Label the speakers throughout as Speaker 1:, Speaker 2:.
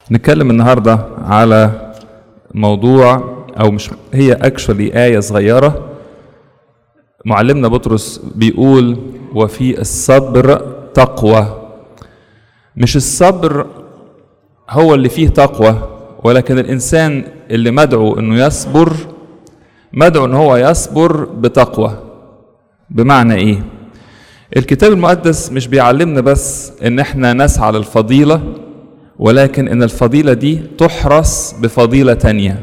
Speaker 1: نتكلم النهارده على موضوع او مش هي اكشولي ايه صغيره معلمنا بطرس بيقول وفي الصبر تقوى مش الصبر هو اللي فيه تقوى ولكن الانسان اللي مدعو انه يصبر مدعو ان هو يصبر بتقوى بمعنى ايه الكتاب المقدس مش بيعلمنا بس ان احنا نسعى للفضيله ولكن ان الفضيله دي تحرس بفضيله تانيه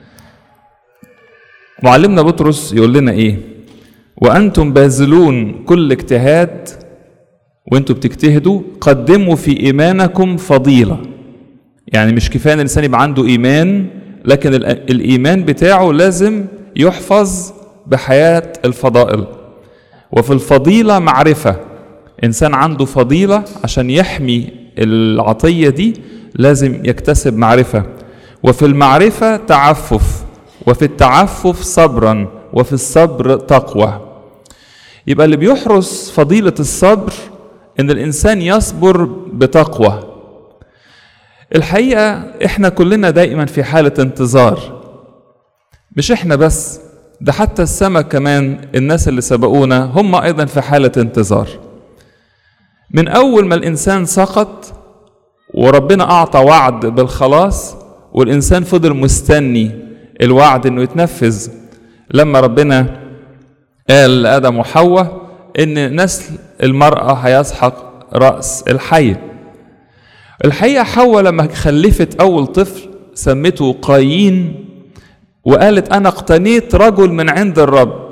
Speaker 1: معلمنا بطرس يقول لنا ايه وانتم باذلون كل اجتهاد وانتم بتجتهدوا قدموا في ايمانكم فضيله يعني مش كفايه ان الانسان يبقى عنده ايمان لكن الايمان بتاعه لازم يحفظ بحياه الفضائل وفي الفضيله معرفه انسان عنده فضيله عشان يحمي العطيه دي لازم يكتسب معرفه وفي المعرفه تعفف وفي التعفف صبرا وفي الصبر تقوى يبقى اللي بيحرس فضيله الصبر ان الانسان يصبر بتقوى الحقيقه احنا كلنا دائما في حاله انتظار مش احنا بس ده حتى السماء كمان الناس اللي سبقونا هم ايضا في حاله انتظار من اول ما الانسان سقط وربنا اعطى وعد بالخلاص والانسان فضل مستني الوعد انه يتنفذ لما ربنا قال لادم وحواء ان نسل المراه هيسحق راس الحي الحقيقه حواء لما خلفت اول طفل سمته قايين وقالت انا اقتنيت رجل من عند الرب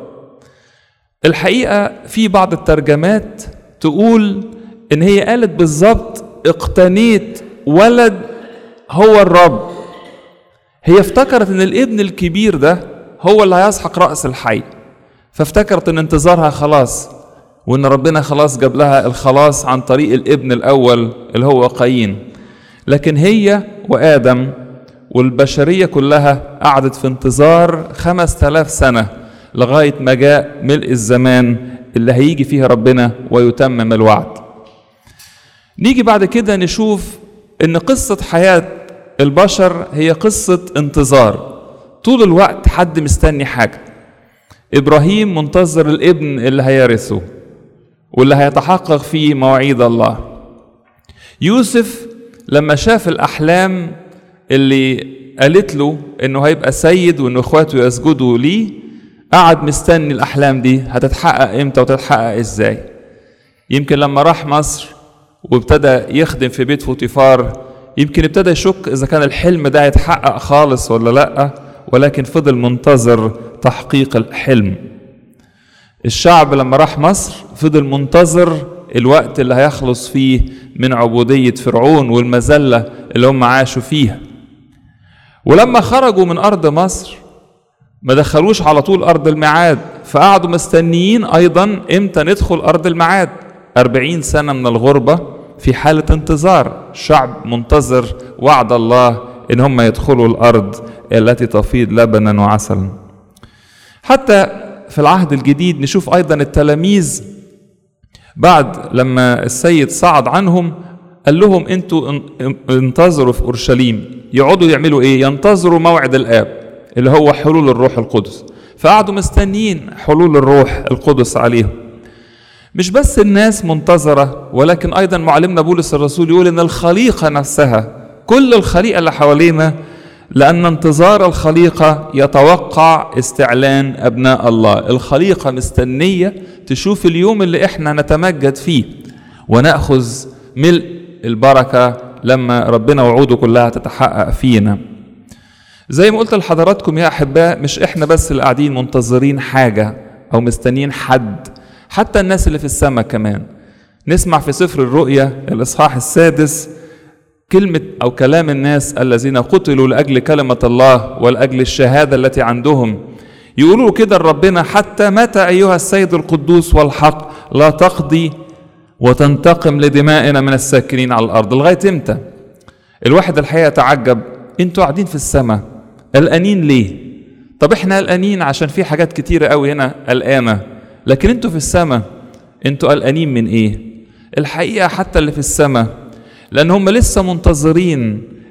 Speaker 1: الحقيقه في بعض الترجمات تقول ان هي قالت بالظبط اقتنيت ولد هو الرب هي افتكرت ان الابن الكبير ده هو اللي هيسحق راس الحي فافتكرت ان انتظارها خلاص وان ربنا خلاص جاب لها الخلاص عن طريق الابن الاول اللي هو قايين لكن هي وادم والبشريه كلها قعدت في انتظار خمس تلاف سنه لغايه ما جاء ملء الزمان اللي هيجي فيه ربنا ويتمم الوعد نيجي بعد كده نشوف ان قصه حياه البشر هي قصه انتظار طول الوقت حد مستني حاجه ابراهيم منتظر الابن اللي هيرثه واللي هيتحقق فيه مواعيد الله يوسف لما شاف الاحلام اللي قالت له انه هيبقى سيد وان اخواته يسجدوا ليه قعد مستني الاحلام دي هتتحقق امتى وتتحقق ازاي يمكن لما راح مصر وابتدى يخدم في بيت فوتيفار يمكن ابتدى يشك اذا كان الحلم ده هيتحقق خالص ولا لا ولكن فضل منتظر تحقيق الحلم الشعب لما راح مصر فضل منتظر الوقت اللي هيخلص فيه من عبودية فرعون والمذلة اللي هم عاشوا فيها ولما خرجوا من أرض مصر ما دخلوش على طول أرض الميعاد فقعدوا مستنيين أيضا إمتى ندخل أرض الميعاد أربعين سنة من الغربة في حالة انتظار شعب منتظر وعد الله إن هم يدخلوا الأرض التي تفيض لبنا وعسلا حتى في العهد الجديد نشوف أيضا التلاميذ بعد لما السيد صعد عنهم قال لهم انتوا انتظروا في اورشليم يقعدوا يعملوا ايه ينتظروا موعد الاب اللي هو حلول الروح القدس فقعدوا مستنيين حلول الروح القدس عليهم مش بس الناس منتظرة ولكن أيضا معلمنا بولس الرسول يقول إن الخليقة نفسها كل الخليقة اللي حوالينا لأن انتظار الخليقة يتوقع استعلان أبناء الله الخليقة مستنية تشوف اليوم اللي احنا نتمجد فيه ونأخذ ملء البركة لما ربنا وعوده كلها تتحقق فينا زي ما قلت لحضراتكم يا أحباء مش احنا بس اللي قاعدين منتظرين حاجة أو مستنيين حد حتى الناس اللي في السماء كمان نسمع في سفر الرؤيا الإصحاح السادس كلمة أو كلام الناس الذين قتلوا لأجل كلمة الله ولأجل الشهادة التي عندهم يقولوا كده لربنا حتى متى أيها السيد القدوس والحق لا تقضي وتنتقم لدمائنا من الساكنين على الأرض لغاية إمتى الواحد الحقيقة تعجب انتوا قاعدين في السماء قلقانين ليه طب احنا قلقانين عشان في حاجات كتيرة قوي هنا قلقانة لكن انتوا في السماء انتوا قلقانين من ايه الحقيقة حتى اللي في السماء لأن هم لسه منتظرين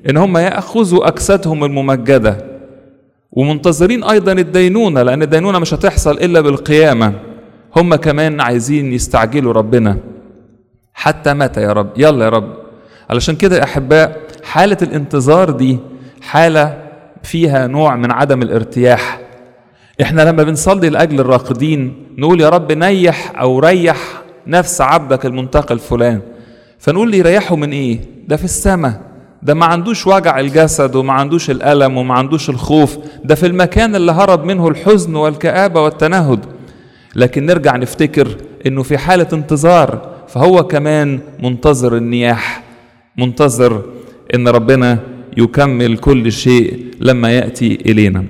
Speaker 1: ان هم ياخذوا اجسادهم الممجده ومنتظرين ايضا الدينونه لان الدينونه مش هتحصل الا بالقيامه هم كمان عايزين يستعجلوا ربنا حتى متى يا رب يلا يا رب علشان كده يا احباء حاله الانتظار دي حاله فيها نوع من عدم الارتياح احنا لما بنصلي لاجل الراقدين نقول يا رب نيح او ريح نفس عبدك المنتقل فلان فنقول لي يريحه من ايه ده في السماء ده ما عندوش وجع الجسد وما عندوش الالم وما عندوش الخوف ده في المكان اللي هرب منه الحزن والكابه والتنهد لكن نرجع نفتكر انه في حاله انتظار فهو كمان منتظر النياح منتظر ان ربنا يكمل كل شيء لما ياتي الينا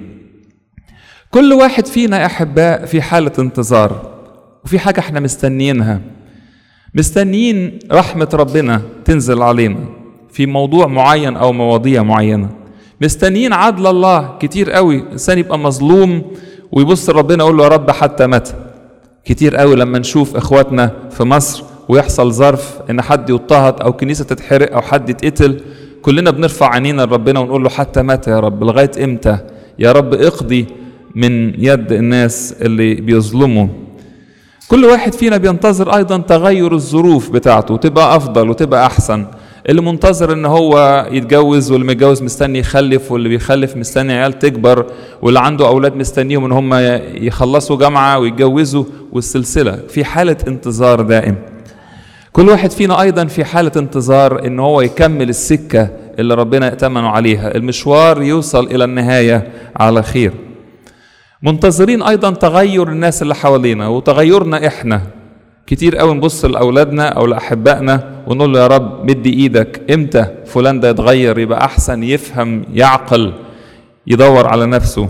Speaker 1: كل واحد فينا يا احباء في حاله انتظار وفي حاجه احنا مستنيينها مستنيين رحمه ربنا تنزل علينا في موضوع معين او مواضيع معينه مستنيين عدل الله كتير قوي انسان يبقى مظلوم ويبص لربنا يقول له يا رب حتى متى كتير قوي لما نشوف اخواتنا في مصر ويحصل ظرف ان حد يضطهد او كنيسه تتحرق او حد يتقتل كلنا بنرفع عينينا لربنا ونقول له حتى متى يا رب لغايه امتى يا رب اقضي من يد الناس اللي بيظلموا كل واحد فينا بينتظر ايضا تغير الظروف بتاعته تبقى افضل وتبقى احسن اللي منتظر ان هو يتجوز واللي متجوز مستني يخلف واللي بيخلف مستني عيال تكبر واللي عنده اولاد مستنيهم ان هم يخلصوا جامعه ويتجوزوا والسلسله في حاله انتظار دائم كل واحد فينا ايضا في حاله انتظار ان هو يكمل السكه اللي ربنا ائتمنه عليها المشوار يوصل الى النهايه على خير منتظرين ايضا تغير الناس اللي حوالينا وتغيرنا احنا كتير قوي نبص لاولادنا او لاحبائنا ونقول له يا رب مدي ايدك امتى فلان ده يتغير يبقى احسن يفهم يعقل يدور على نفسه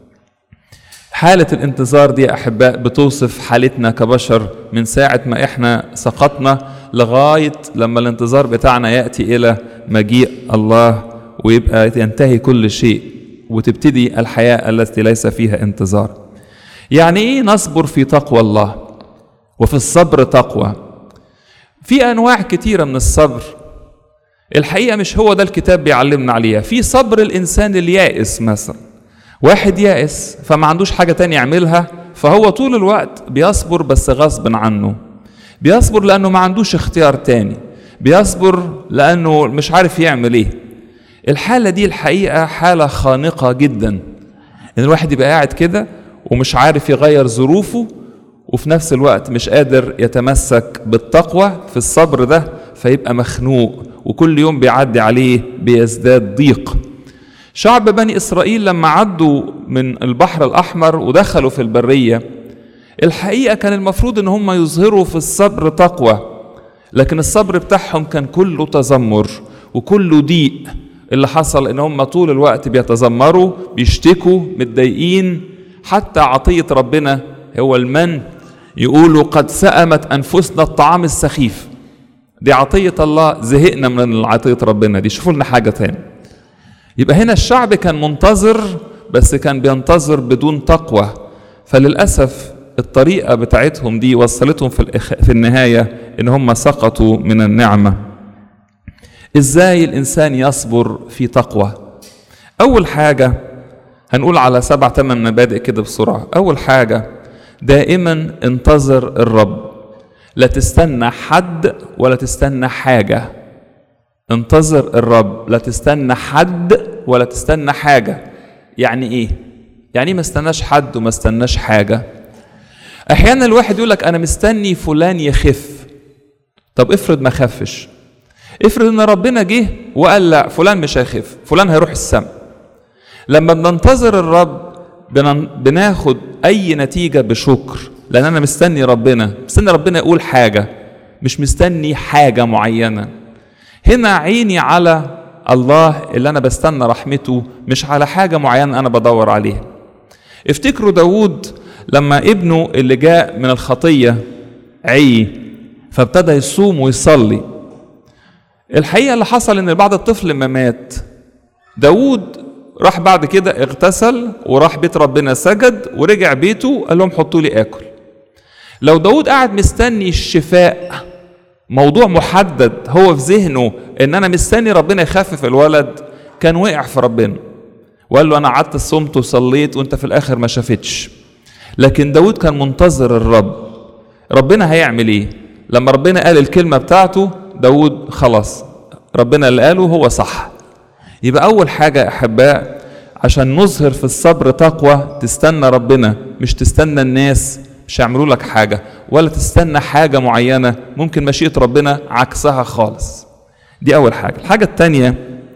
Speaker 1: حالة الانتظار دي يا أحباء بتوصف حالتنا كبشر من ساعة ما إحنا سقطنا لغاية لما الانتظار بتاعنا يأتي إلى مجيء الله ويبقى ينتهي كل شيء وتبتدي الحياة التي ليس فيها انتظار يعني إيه نصبر في تقوى الله وفي الصبر تقوى في أنواع كتيرة من الصبر الحقيقة مش هو ده الكتاب بيعلمنا عليها في صبر الإنسان اليائس مثلا واحد يائس فما عندوش حاجة تانية يعملها فهو طول الوقت بيصبر بس غصب عنه بيصبر لأنه ما عندوش اختيار تاني بيصبر لأنه مش عارف يعمل ايه الحالة دي الحقيقة حالة خانقة جدا ان الواحد يبقى قاعد كده ومش عارف يغير ظروفه وفي نفس الوقت مش قادر يتمسك بالتقوى في الصبر ده فيبقى مخنوق وكل يوم بيعدي عليه بيزداد ضيق شعب بني اسرائيل لما عدوا من البحر الاحمر ودخلوا في البريه الحقيقه كان المفروض ان هم يظهروا في الصبر تقوى لكن الصبر بتاعهم كان كله تذمر وكله ضيق اللي حصل ان هم طول الوقت بيتذمروا بيشتكوا متضايقين حتى عطيه ربنا هو المن يقولوا قد سأمت انفسنا الطعام السخيف دي عطيه الله زهقنا من عطيه ربنا دي شوفوا لنا حاجه تاني يبقى هنا الشعب كان منتظر بس كان بينتظر بدون تقوى فللأسف الطريقة بتاعتهم دي وصلتهم في, الإخ... في النهاية إن هم سقطوا من النعمة إزاي الإنسان يصبر في تقوى أول حاجة هنقول على سبع ثمان مبادئ كده بسرعة أول حاجة دائما انتظر الرب لا تستنى حد ولا تستنى حاجة انتظر الرب لا تستنى حد ولا تستنى حاجة يعني ايه يعني ما استناش حد وما استناش حاجة احيانا الواحد يقول لك انا مستني فلان يخف طب افرض ما خفش افرض ان ربنا جه وقال لا فلان مش هيخف فلان هيروح السماء لما بننتظر الرب بناخد اي نتيجة بشكر لان انا مستني ربنا مستني ربنا يقول حاجة مش مستني حاجة معينة هنا عيني على الله اللي انا بستنى رحمته مش على حاجة معينة انا بدور عليها افتكروا داود لما ابنه اللي جاء من الخطية عي فابتدى يصوم ويصلي الحقيقة اللي حصل ان بعد الطفل ما مات داود راح بعد كده اغتسل وراح بيت ربنا سجد ورجع بيته قال لهم حطوا لي اكل لو داود قاعد مستني الشفاء موضوع محدد هو في ذهنه ان انا مستني ربنا يخفف الولد كان وقع في ربنا وقال له انا قعدت صمت وصليت وانت في الاخر ما شافتش لكن داود كان منتظر الرب ربنا هيعمل ايه لما ربنا قال الكلمة بتاعته داود خلاص ربنا اللي قاله هو صح يبقى أول حاجة يا أحباء عشان نظهر في الصبر تقوى تستنى ربنا مش تستنى الناس مش هيعملوا لك حاجة ولا تستنى حاجة معينة ممكن مشيئة ربنا عكسها خالص دي أول حاجة الحاجة التانية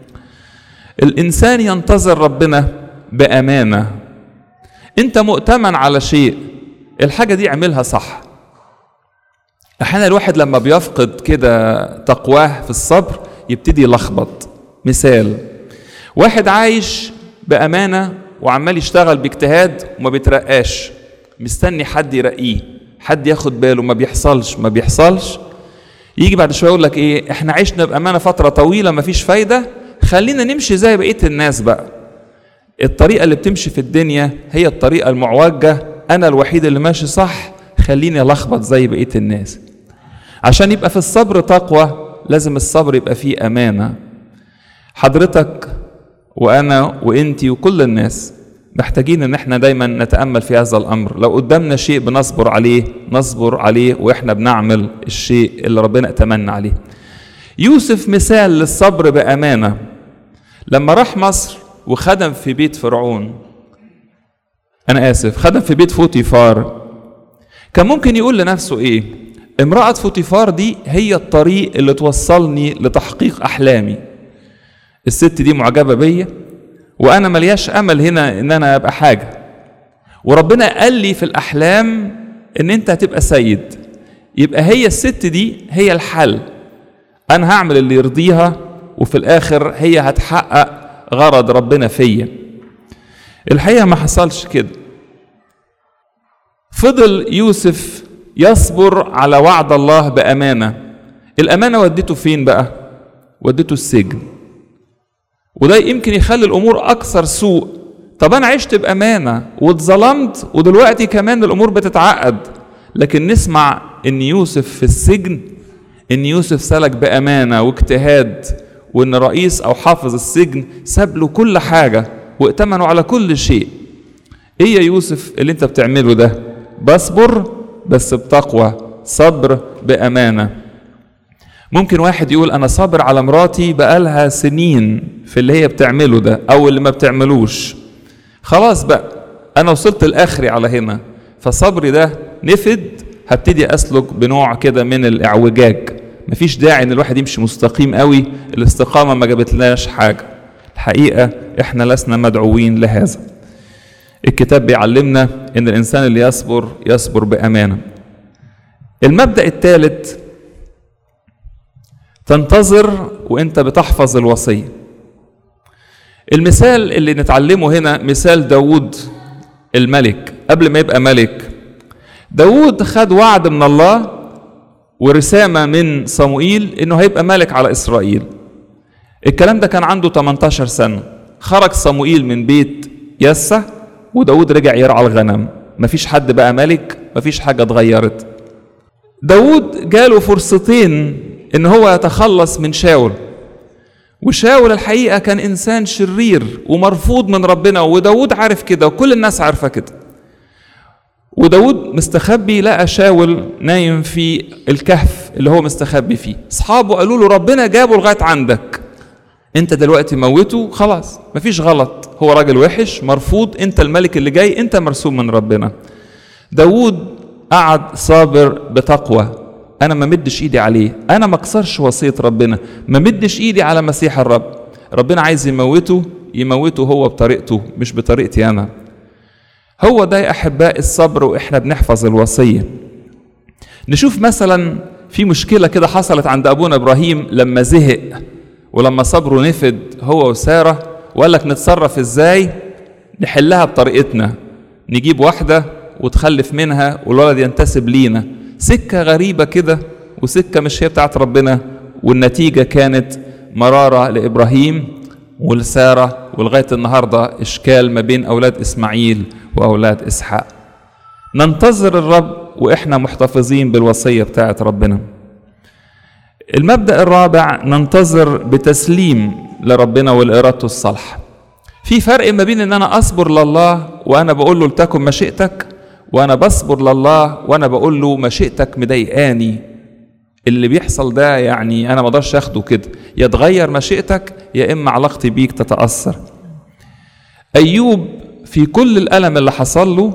Speaker 1: الإنسان ينتظر ربنا بأمانة أنت مؤتمن على شيء الحاجة دي اعملها صح أحيانا الواحد لما بيفقد كده تقواه في الصبر يبتدي يلخبط مثال واحد عايش بأمانة وعمال يشتغل باجتهاد وما بيترقاش مستني حد يرقيه حد ياخد باله ما بيحصلش ما بيحصلش يجي بعد شويه يقول لك ايه احنا عشنا بامانه فتره طويله ما فيش فايده خلينا نمشي زي بقيه الناس بقى الطريقه اللي بتمشي في الدنيا هي الطريقه المعوجه انا الوحيد اللي ماشي صح خليني الخبط زي بقيه الناس عشان يبقى في الصبر تقوى لازم الصبر يبقى فيه امانه حضرتك وانا وانتي وكل الناس محتاجين ان احنا دايما نتامل في هذا الامر لو قدامنا شيء بنصبر عليه نصبر عليه واحنا بنعمل الشيء اللي ربنا اتمنى عليه يوسف مثال للصبر بامانه لما راح مصر وخدم في بيت فرعون انا اسف خدم في بيت فوتيفار كان ممكن يقول لنفسه ايه امراه فوتيفار دي هي الطريق اللي توصلني لتحقيق احلامي الست دي معجبه بيا وانا ملياش امل هنا ان انا ابقى حاجه وربنا قال لي في الاحلام ان انت هتبقى سيد يبقى هي الست دي هي الحل انا هعمل اللي يرضيها وفي الاخر هي هتحقق غرض ربنا فيا الحقيقه ما حصلش كده فضل يوسف يصبر على وعد الله بامانه الامانه ودته فين بقى ودته السجن وده يمكن يخلي الامور اكثر سوء طب انا عشت بامانه واتظلمت ودلوقتي كمان الامور بتتعقد لكن نسمع ان يوسف في السجن ان يوسف سلك بامانه واجتهاد وان رئيس او حافظ السجن ساب له كل حاجه وائتمنوا على كل شيء ايه يا يوسف اللي انت بتعمله ده بصبر بس بتقوى صبر بامانه ممكن واحد يقول انا صابر على مراتي بقالها سنين في اللي هي بتعمله ده او اللي ما بتعملوش خلاص بقى انا وصلت لاخري على هنا فصبري ده نفد هبتدي اسلك بنوع كده من الاعوجاج مفيش داعي ان الواحد يمشي مستقيم قوي الاستقامه ما جابتلناش حاجه الحقيقه احنا لسنا مدعوين لهذا الكتاب بيعلمنا ان الانسان اللي يصبر يصبر بامانه المبدا الثالث تنتظر وانت بتحفظ الوصيه المثال اللي نتعلمه هنا مثال داود الملك قبل ما يبقى ملك داود خد وعد من الله ورسامة من صموئيل انه هيبقى ملك على اسرائيل الكلام ده كان عنده 18 سنة خرج صموئيل من بيت يسة وداود رجع يرعى الغنم مفيش حد بقى ملك مفيش حاجة اتغيرت داود جاله فرصتين ان هو يتخلص من شاول وشاول الحقيقه كان انسان شرير ومرفوض من ربنا وداود عارف كده وكل الناس عارفه كده وداود مستخبي لقى شاول نايم في الكهف اللي هو مستخبي فيه اصحابه قالوا له ربنا جابه لغايه عندك انت دلوقتي موته خلاص مفيش غلط هو راجل وحش مرفوض انت الملك اللي جاي انت مرسوم من ربنا داود قعد صابر بتقوى انا ما مدش ايدي عليه انا ما اكسرش وصيه ربنا ما مدش ايدي على مسيح الرب ربنا عايز يموته يموته هو بطريقته مش بطريقتي انا هو ده يا احباء الصبر واحنا بنحفظ الوصيه نشوف مثلا في مشكله كده حصلت عند ابونا ابراهيم لما زهق ولما صبره نفد هو وساره وقال لك نتصرف ازاي نحلها بطريقتنا نجيب واحده وتخلف منها والولد ينتسب لينا سكة غريبة كده وسكة مش هي بتاعت ربنا والنتيجة كانت مرارة لإبراهيم ولسارة ولغاية النهاردة إشكال ما بين أولاد إسماعيل وأولاد إسحاق ننتظر الرب وإحنا محتفظين بالوصية بتاعت ربنا المبدأ الرابع ننتظر بتسليم لربنا ولإرادته الصالحة في فرق ما بين ان انا اصبر لله وانا بقول له لتكن مشيئتك وانا بصبر لله وانا بقول له مشيئتك مضايقاني اللي بيحصل ده يعني انا ما اقدرش اخده كده يا تغير مشيئتك يا اما علاقتي بيك تتاثر ايوب في كل الالم اللي حصل له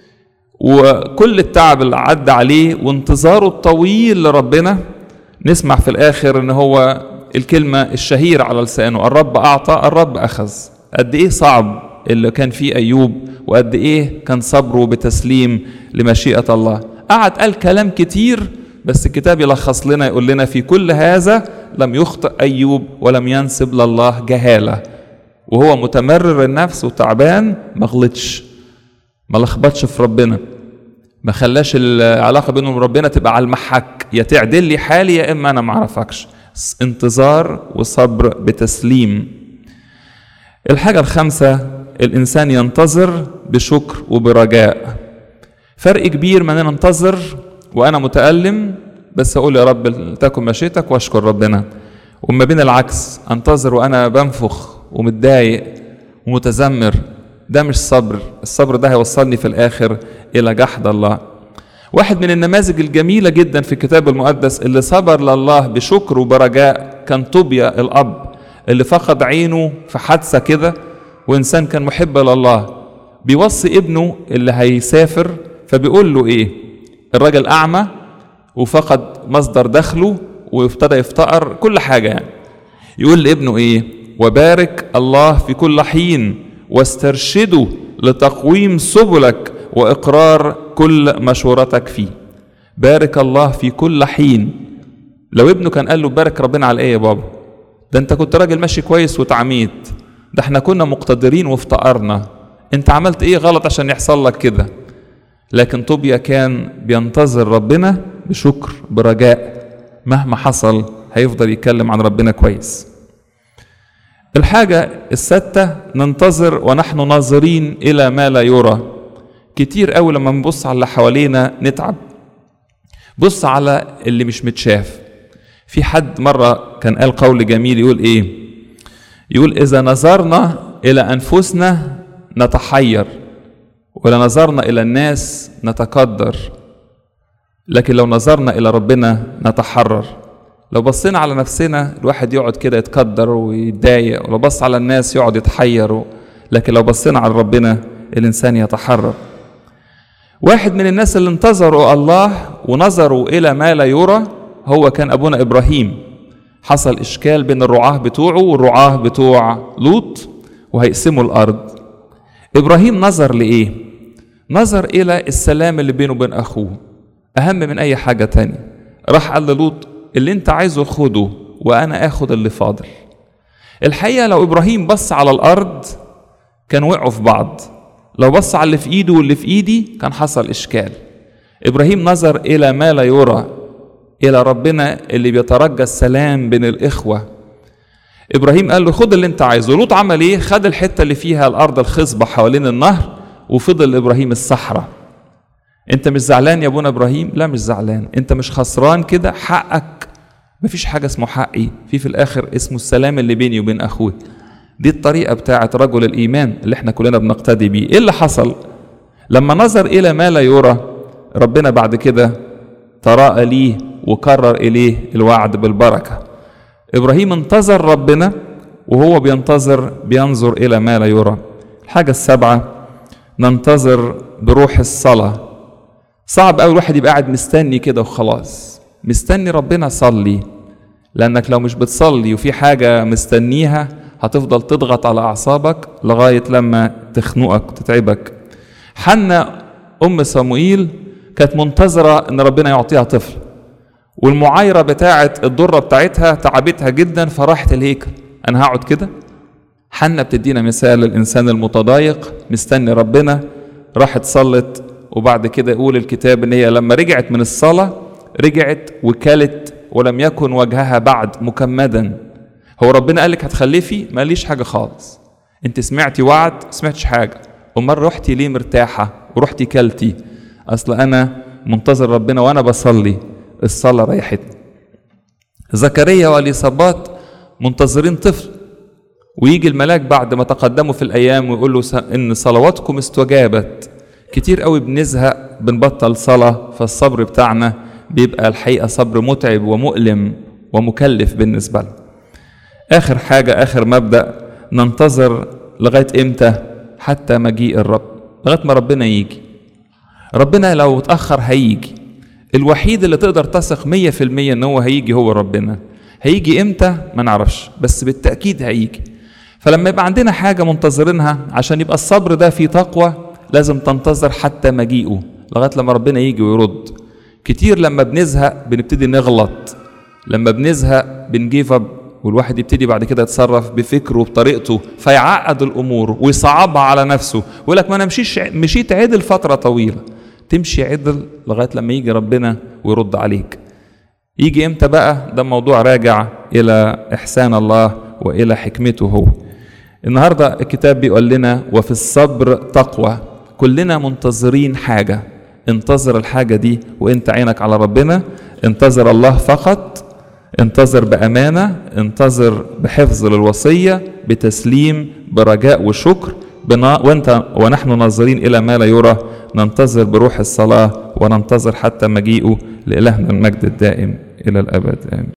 Speaker 1: وكل التعب اللي عدى عليه وانتظاره الطويل لربنا نسمع في الاخر ان هو الكلمه الشهيره على لسانه الرب اعطى الرب اخذ قد ايه صعب اللي كان فيه ايوب وقد ايه كان صبره بتسليم لمشيئه الله قعد قال كلام كتير بس الكتاب يلخص لنا يقول لنا في كل هذا لم يخطئ ايوب ولم ينسب لله جهاله وهو متمرر النفس وتعبان ما غلطش ما لخبطش في ربنا ما خلاش العلاقه بينه وبين ربنا تبقى على المحك يا تعدل لي حالي يا اما انا ما اعرفكش انتظار وصبر بتسليم الحاجه الخامسه الانسان ينتظر بشكر وبرجاء فرق كبير ما انا انتظر وانا متالم بس اقول يا رب تكن مشيتك واشكر ربنا وما بين العكس انتظر وانا بنفخ ومتضايق ومتذمر ده مش صبر الصبر ده هيوصلني في الاخر الى جحد الله واحد من النماذج الجميلة جدا في الكتاب المقدس اللي صبر لله بشكر وبرجاء كان طوبيا الأب اللي فقد عينه في حادثة كده وإنسان كان محب لله بيوصي ابنه اللي هيسافر فبيقول له إيه الراجل أعمى وفقد مصدر دخله وابتدى يفتقر كل حاجة يعني يقول لابنه إيه وبارك الله في كل حين واسترشده لتقويم سبلك واقرار كل مشورتك فيه بارك الله في كل حين لو ابنه كان قال له بارك ربنا على ايه يا بابا ده انت كنت راجل ماشي كويس وتعميت ده احنا كنا مقتدرين وافتقرنا انت عملت ايه غلط عشان يحصل لك كده لكن طوبيا كان بينتظر ربنا بشكر برجاء مهما حصل هيفضل يتكلم عن ربنا كويس الحاجة الستة ننتظر ونحن ناظرين إلى ما لا يرى كتير قوي لما نبص على اللي حوالينا نتعب بص على اللي مش متشاف في حد مرة كان قال قول جميل يقول ايه يقول إذا نظرنا إلى أنفسنا نتحير ولا نظرنا إلى الناس نتقدر لكن لو نظرنا إلى ربنا نتحرر لو بصينا على نفسنا الواحد يقعد كده يتقدر ويتضايق ولو بص على الناس يقعد يتحير لكن لو بصينا على ربنا الإنسان يتحرر واحد من الناس اللي انتظروا الله ونظروا إلى ما لا يرى هو كان أبونا إبراهيم حصل إشكال بين الرعاة بتوعه والرعاة بتوع لوط وهيقسموا الأرض إبراهيم نظر لإيه؟ نظر إلى السلام اللي بينه وبين أخوه أهم من أي حاجة تانية راح قال للوط اللي أنت عايزه خده وأنا آخد اللي فاضل الحقيقة لو إبراهيم بص على الأرض كان وقعوا في بعض لو بص على اللي في ايده واللي في ايدي كان حصل اشكال ابراهيم نظر الى ما لا يرى الى ربنا اللي بيترجى السلام بين الاخوه ابراهيم قال له خد اللي انت عايزه لوط عمل ايه خد الحته اللي فيها الارض الخصبه حوالين النهر وفضل ابراهيم الصحراء انت مش زعلان يا ابونا ابراهيم لا مش زعلان انت مش خسران كده حقك مفيش حاجه اسمه حقي في في الاخر اسمه السلام اللي بيني وبين اخوي دي الطريقة بتاعة رجل الإيمان اللي احنا كلنا بنقتدي بيه إيه اللي حصل لما نظر إلى ما لا يرى ربنا بعد كده تراءى ليه وكرر إليه الوعد بالبركة إبراهيم انتظر ربنا وهو بينتظر بينظر إلى ما لا يرى الحاجة السابعة ننتظر بروح الصلاة صعب أوي الواحد يبقى قاعد مستني كده وخلاص مستني ربنا صلي لأنك لو مش بتصلي وفي حاجة مستنيها هتفضل تضغط على أعصابك لغاية لما تخنقك وتتعبك حنا أم صموئيل كانت منتظرة إن ربنا يعطيها طفل والمعايرة بتاعة الضرة بتاعتها تعبتها جدا فراحت الهيكل أنا هقعد كده حنا بتدينا مثال الإنسان المتضايق مستني ربنا راحت صلت وبعد كده يقول الكتاب إن هي لما رجعت من الصلاة رجعت وكلت ولم يكن وجهها بعد مكمدا هو ربنا قال لك هتخلفي ماليش حاجه خالص انت سمعتي وعد سمعتش حاجه امال رحتي ليه مرتاحه ورحتي كلتي اصل انا منتظر ربنا وانا بصلي الصلاه ريحتني زكريا واليصابات منتظرين طفل ويجي الملاك بعد ما تقدموا في الايام ويقول له ان صلواتكم استجابت كتير قوي بنزهق بنبطل صلاه فالصبر بتاعنا بيبقى الحقيقه صبر متعب ومؤلم ومكلف بالنسبه لنا اخر حاجه اخر مبدا ننتظر لغايه امتى حتى مجيء الرب لغايه ما ربنا يجي ربنا لو اتاخر هيجي الوحيد اللي تقدر تثق مية في المية ان هو هيجي هو ربنا هيجي امتى ما نعرفش بس بالتأكيد هيجي فلما يبقى عندنا حاجة منتظرينها عشان يبقى الصبر ده فيه تقوى لازم تنتظر حتى مجيئه لغاية لما ربنا يجي ويرد كتير لما بنزهق بنبتدي نغلط لما بنزهق بنجيف اب والواحد يبتدي بعد كده يتصرف بفكره وبطريقته فيعقد الامور ويصعبها على نفسه ويقول لك ما انا مشيش مشيت عدل فتره طويله تمشي عدل لغايه لما يجي ربنا ويرد عليك يجي امتى بقى ده موضوع راجع الى احسان الله والى حكمته هو النهارده الكتاب بيقول لنا وفي الصبر تقوى كلنا منتظرين حاجه انتظر الحاجه دي وانت عينك على ربنا انتظر الله فقط انتظر بامانه انتظر بحفظ للوصيه بتسليم برجاء وشكر بنا وانت ونحن ناظرين الى ما لا يرى ننتظر بروح الصلاه وننتظر حتى مجيئه لالهنا المجد الدائم الى الابد امين